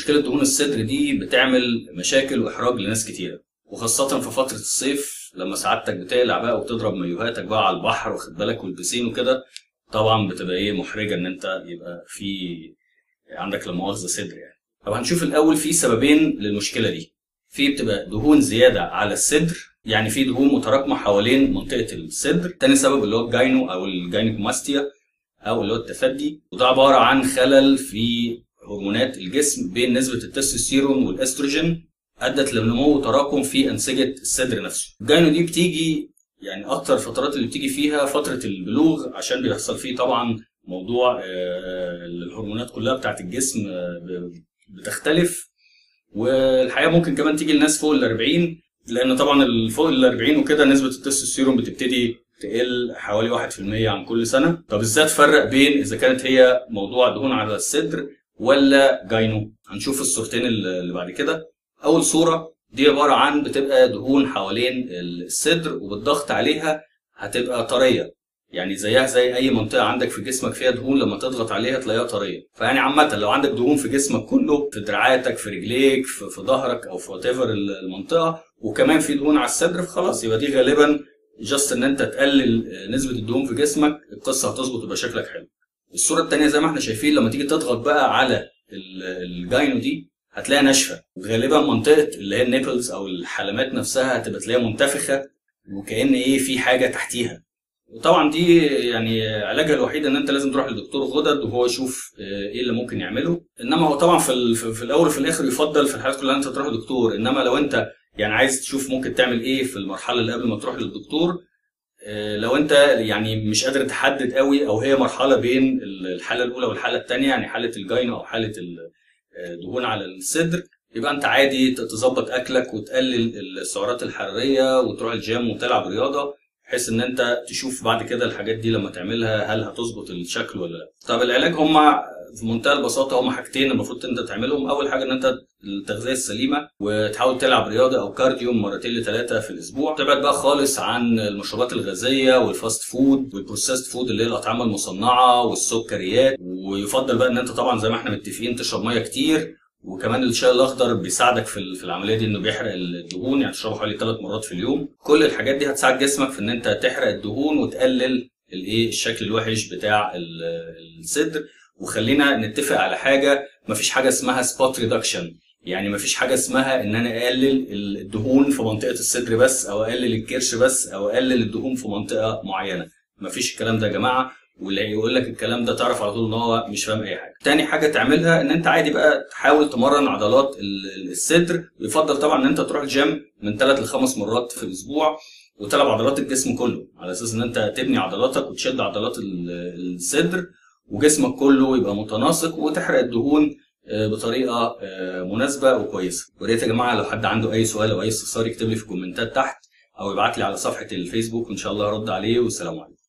مشكله دهون الصدر دي بتعمل مشاكل واحراج لناس كتيره وخاصه في فتره الصيف لما سعادتك بتقلع بقى وتضرب مايوهاتك بقى على البحر واخد بالك والبسين وكده طبعا بتبقى ايه محرجه ان انت يبقى في عندك لا مؤاخذه صدر يعني طب هنشوف الاول في سببين للمشكله دي في بتبقى دهون زياده على الصدر يعني في دهون متراكمه حوالين منطقه الصدر تاني سبب اللي هو الجاينو او الجاينيكوماستيا او اللي هو التثدي وده عباره عن خلل في هرمونات الجسم بين نسبه التستوستيرون والاستروجين ادت لنمو وتراكم في انسجه الصدر نفسه الجاينو دي بتيجي يعني اكتر الفترات اللي بتيجي فيها فتره البلوغ عشان بيحصل فيه طبعا موضوع الهرمونات كلها بتاعت الجسم بتختلف والحقيقه ممكن كمان تيجي لناس فوق ال 40 لان طبعا فوق ال 40 وكده نسبه التستوستيرون بتبتدي تقل حوالي 1% عن كل سنه طب ازاي تفرق بين اذا كانت هي موضوع دهون على الصدر ولا جاينو هنشوف الصورتين اللي بعد كده اول صوره دي عباره عن بتبقى دهون حوالين الصدر وبالضغط عليها هتبقى طريه يعني زيها زي اي منطقه عندك في جسمك فيها دهون لما تضغط عليها تلاقيها طريه فيعني عامه لو عندك دهون في جسمك كله في دراعاتك في رجليك في, في ظهرك او في وات المنطقه وكمان في دهون على الصدر فخلاص يبقى دي غالبا جاست ان انت تقلل نسبه الدهون في جسمك القصه هتظبط ويبقى شكلك حلو الصوره الثانيه زي ما احنا شايفين لما تيجي تضغط بقى على الجاينو دي هتلاقيها ناشفه وغالبا منطقه اللي هي النيبلز او الحلمات نفسها هتبقى تلاقيها منتفخه وكأن ايه في حاجه تحتيها وطبعا دي يعني علاجها الوحيد ان انت لازم تروح لدكتور غدد وهو يشوف ايه اللي ممكن يعمله انما هو طبعا في, في الاول وفي الاخر يفضل في الحالات كلها انت تروح لدكتور انما لو انت يعني عايز تشوف ممكن تعمل ايه في المرحله اللي قبل ما تروح للدكتور لو انت يعني مش قادر تحدد قوي او هي مرحله بين الحاله الاولى والحاله الثانيه يعني حاله الجاينو او حاله الدهون على الصدر يبقى انت عادي تظبط اكلك وتقلل السعرات الحراريه وتروح الجيم وتلعب رياضه بحيث ان انت تشوف بعد كده الحاجات دي لما تعملها هل هتظبط الشكل ولا لا طب العلاج هما في منتهى البساطه هما حاجتين المفروض انت تعملهم اول حاجه ان انت التغذيه السليمه وتحاول تلعب رياضه او كارديو مرتين لثلاثه في الاسبوع تبعد بقى خالص عن المشروبات الغازيه والفاست فود والبروسيسد فود اللي هي الاطعمه المصنعه والسكريات ويفضل بقى ان انت طبعا زي ما احنا متفقين تشرب ميه كتير وكمان الشاي الاخضر بيساعدك في في العمليه دي انه بيحرق الدهون يعني تشربه حوالي ثلاث مرات في اليوم كل الحاجات دي هتساعد جسمك في ان انت تحرق الدهون وتقلل الايه الشكل الوحش بتاع الصدر وخلينا نتفق على حاجه مفيش حاجه اسمها سبوت ريدكشن يعني مفيش حاجه اسمها ان انا اقلل الدهون في منطقه الصدر بس او اقلل الكرش بس او اقلل الدهون في منطقه معينه مفيش الكلام ده يا جماعه واللي يقول لك الكلام ده تعرف على طول ان هو مش فاهم اي حاجه. تاني حاجه تعملها ان انت عادي بقى تحاول تمرن عضلات الصدر يفضل طبعا ان انت تروح الجيم من ثلاث لخمس مرات في الاسبوع وتلعب عضلات الجسم كله على اساس ان انت تبني عضلاتك وتشد عضلات الصدر وجسمك كله يبقى متناسق وتحرق الدهون بطريقه مناسبه وكويسه. وريت يا جماعه لو حد عنده اي سؤال او اي استفسار يكتب لي في الكومنتات تحت او يبعت لي على صفحه الفيسبوك وان شاء الله هرد عليه والسلام عليكم.